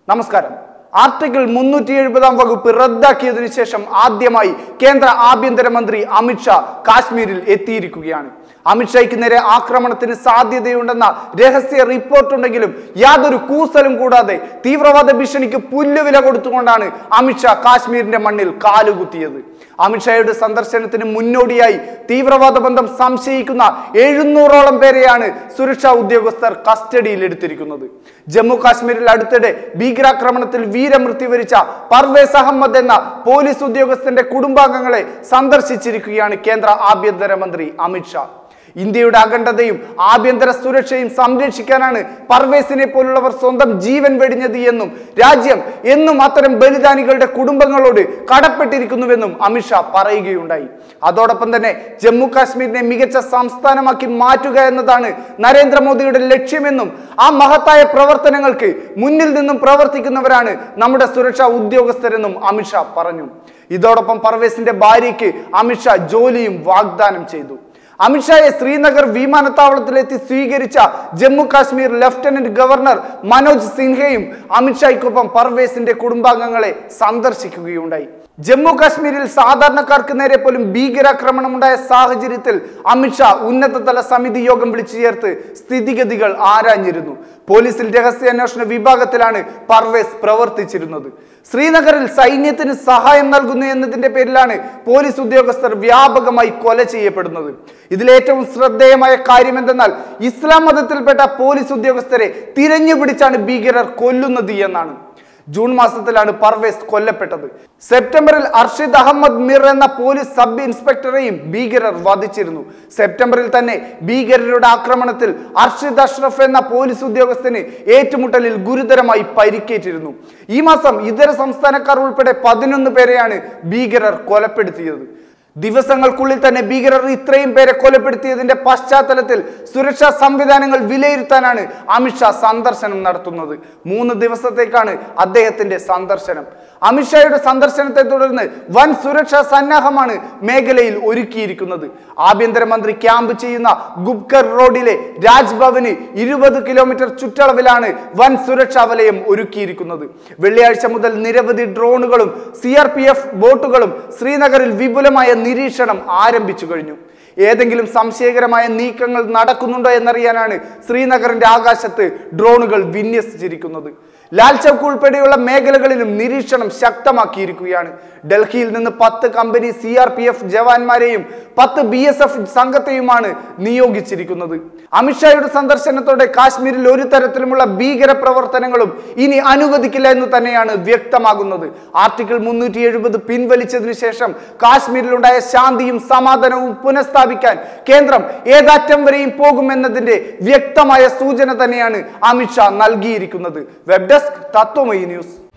നമസ്കാരം ആർട്ടിക്കിൾ മുന്നൂറ്റി എഴുപതാം വകുപ്പ് റദ്ദാക്കിയതിനു ശേഷം ആദ്യമായി കേന്ദ്ര ആഭ്യന്തരമന്ത്രി അമിത്ഷാ കാശ്മീരിൽ എത്തിയിരിക്കുകയാണ് അമിത്ഷായ്ക്ക് നേരെ ആക്രമണത്തിന് സാധ്യതയുണ്ടെന്ന രഹസ്യ റിപ്പോർട്ടുണ്ടെങ്കിലും യാതൊരു കൂസലും കൂടാതെ തീവ്രവാദ ഭീഷണിക്ക് പുല്ലുവില കൊടുത്തുകൊണ്ടാണ് അമിത്ഷാ കാശ്മീരിന്റെ മണ്ണിൽ കാലുകുത്തിയത് അമിത്ഷായുടെ സന്ദർശനത്തിന് മുന്നോടിയായി തീവ്രവാദ ബന്ധം സംശയിക്കുന്ന എഴുന്നൂറോളം പേരെയാണ് സുരക്ഷാ ഉദ്യോഗസ്ഥർ കസ്റ്റഡിയിൽ എടുത്തിരിക്കുന്നത് ജമ്മു കാശ്മീരിൽ അടുത്തിടെ ഭീകരാക്രമണത്തിൽ വീരമൃത്യു വരിച്ച പർവേസ് അഹമ്മദ് എന്ന പോലീസ് ഉദ്യോഗസ്ഥന്റെ കുടുംബാംഗങ്ങളെ സന്ദർശിച്ചിരിക്കുകയാണ് കേന്ദ്ര ആഭ്യന്തരമന്ത്രി അമിത്ഷാ ഇന്ത്യയുടെ അഖണ്ഡതയും ആഭ്യന്തര സുരക്ഷയും സംരക്ഷിക്കാനാണ് പർവേസിനെ പോലുള്ളവർ സ്വന്തം ജീവൻ വെടിഞ്ഞത് എന്നും രാജ്യം എന്നും അത്തരം ബലിദാനികളുടെ കുടുംബങ്ങളോട് കടപ്പെട്ടിരിക്കുന്നുവെന്നും അമിത്ഷാ പറയുകയുണ്ടായി അതോടൊപ്പം തന്നെ ജമ്മു കാശ്മീരിനെ മികച്ച സംസ്ഥാനമാക്കി മാറ്റുക എന്നതാണ് നരേന്ദ്രമോദിയുടെ ലക്ഷ്യമെന്നും ആ മഹത്തായ പ്രവർത്തനങ്ങൾക്ക് മുന്നിൽ നിന്നും പ്രവർത്തിക്കുന്നവരാണ് നമ്മുടെ സുരക്ഷാ ഉദ്യോഗസ്ഥരെന്നും അമിത്ഷാ പറഞ്ഞു ഇതോടൊപ്പം പർവേസിന്റെ ഭാര്യയ്ക്ക് അമിത്ഷാ ജോലിയും വാഗ്ദാനം ചെയ്തു അമിത്ഷായെ ശ്രീനഗർ വിമാനത്താവളത്തിലെത്തി സ്വീകരിച്ച ജമ്മു കാശ്മീർ ലഫ്റ്റനന്റ് ഗവർണർ മനോജ് സിൻഹയും അമിത്ഷായ്ക്കൊപ്പം പർവേസിന്റെ കുടുംബാംഗങ്ങളെ സന്ദർശിക്കുകയുണ്ടായി ജമ്മു കാശ്മീരിൽ സാധാരണക്കാർക്ക് നേരെ പോലും ഭീകരാക്രമണം ഉണ്ടായ സാഹചര്യത്തിൽ അമിത്ഷാ ഉന്നതതല സമിതി യോഗം വിളിച്ചു ചേർത്ത് സ്ഥിതിഗതികൾ ആരാഞ്ഞിരുന്നു പോലീസിൽ രഹസ്യാന്വേഷണ വിഭാഗത്തിലാണ് പർവേസ് പ്രവർത്തിച്ചിരുന്നത് ശ്രീനഗറിൽ സൈന്യത്തിന് സഹായം നൽകുന്നു എന്നതിന്റെ പേരിലാണ് പോലീസ് ഉദ്യോഗസ്ഥർ വ്യാപകമായി കൊല ചെയ്യപ്പെടുന്നത് ഇതിലേറ്റവും ശ്രദ്ധേയമായ കാര്യം എന്തെന്നാൽ ഇസ്ലാം മതത്തിൽപ്പെട്ട പോലീസ് ഉദ്യോഗസ്ഥരെ തിരഞ്ഞു പിടിച്ചാണ് ഭീകരർ കൊല്ലുന്നത് എന്നാണ് ജൂൺ മാസത്തിലാണ് പർവേസ് കൊല്ലപ്പെട്ടത് സെപ്റ്റംബറിൽ അർഷിദ് അഹമ്മദ് മിർ എന്ന പോലീസ് സബ് ഇൻസ്പെക്ടറെയും ഭീകരർ വധിച്ചിരുന്നു സെപ്റ്റംബറിൽ തന്നെ ഭീകരരുടെ ആക്രമണത്തിൽ അർഷിദ് അഷ്റഫ് എന്ന പോലീസ് ഉദ്യോഗസ്ഥന് ഏറ്റുമുട്ടലിൽ ഗുരുതരമായി പരിക്കേറ്റിരുന്നു ഈ മാസം ഇതര സംസ്ഥാനക്കാർ ഉൾപ്പെടെ പതിനൊന്ന് പേരെയാണ് ഭീകരർ കൊലപ്പെടുത്തിയത് ദിവസങ്ങൾക്കുള്ളിൽ തന്നെ ഭീകരർ ഇത്രയും പേരെ കൊലപ്പെടുത്തിയതിന്റെ പശ്ചാത്തലത്തിൽ സുരക്ഷാ സംവിധാനങ്ങൾ വിലയിരുത്താനാണ് അമിത്ഷാ സന്ദർശനം നടത്തുന്നത് മൂന്ന് ദിവസത്തേക്കാണ് അദ്ദേഹത്തിന്റെ സന്ദർശനം അമിത്ഷായുടെ സന്ദർശനത്തെ തുടർന്ന് വൻ സുരക്ഷാ സന്നാഹമാണ് മേഖലയിൽ ഒരുക്കിയിരിക്കുന്നത് ആഭ്യന്തരമന്ത്രി ക്യാമ്പ് ചെയ്യുന്ന ഗുബ്കർ റോഡിലെ രാജ്ഭവന് ഇരുപത് കിലോമീറ്റർ ചുറ്റളവിലാണ് വൻ സുരക്ഷാ വലയം ഒരുക്കിയിരിക്കുന്നത് വെള്ളിയാഴ്ച മുതൽ നിരവധി ഡ്രോണുകളും സി ബോട്ടുകളും ശ്രീനഗറിൽ വിപുലമായ നിരീക്ഷണം ആരംഭിച്ചു കഴിഞ്ഞു ഏതെങ്കിലും സംശയകരമായ നീക്കങ്ങൾ നടക്കുന്നുണ്ടോ എന്നറിയാനാണ് ശ്രീനഗറിന്റെ ആകാശത്ത് ഡ്രോണുകൾ വിന്യസിച്ചിരിക്കുന്നത് ലാൽ ചൗക്ക് ഉൾപ്പെടെയുള്ള മേഖലകളിലും നിരീക്ഷണം ശക്തമാക്കിയിരിക്കുകയാണ് ഡൽഹിയിൽ നിന്ന് പത്ത് company C R P F ജവാന്മാരെയും പത്ത് ബി എസ് എഫ് സംഘത്തെയുമാണ് നിയോഗിച്ചിരിക്കുന്നത് അമിത്ഷായുടെ സന്ദർശനത്തോടെ കാശ്മീരിൽ ഒരു തരത്തിലുമുള്ള ഭീകര പ്രവർത്തനങ്ങളും ഇനി അനുവദിക്കില്ല എന്ന് തന്നെയാണ് വ്യക്തമാകുന്നത് ആർട്ടിക്കിൾ മുന്നൂറ്റി എഴുപത് പിൻവലിച്ചതിനു ശേഷം കാശ്മീരിലുണ്ടായ ശാന്തിയും സമാധാനവും പുനഃസ്ഥാപിക്കാൻ കേന്ദ്രം ഏതാറ്റം വരെയും പോകുമെന്നതിന്റെ വ്യക്തമായ സൂചന തന്നെയാണ് അമിത്ഷാ നൽകിയിരിക്കുന്നത് വെബ് ഡെസ്ക് തത്വമയി ന്യൂസ്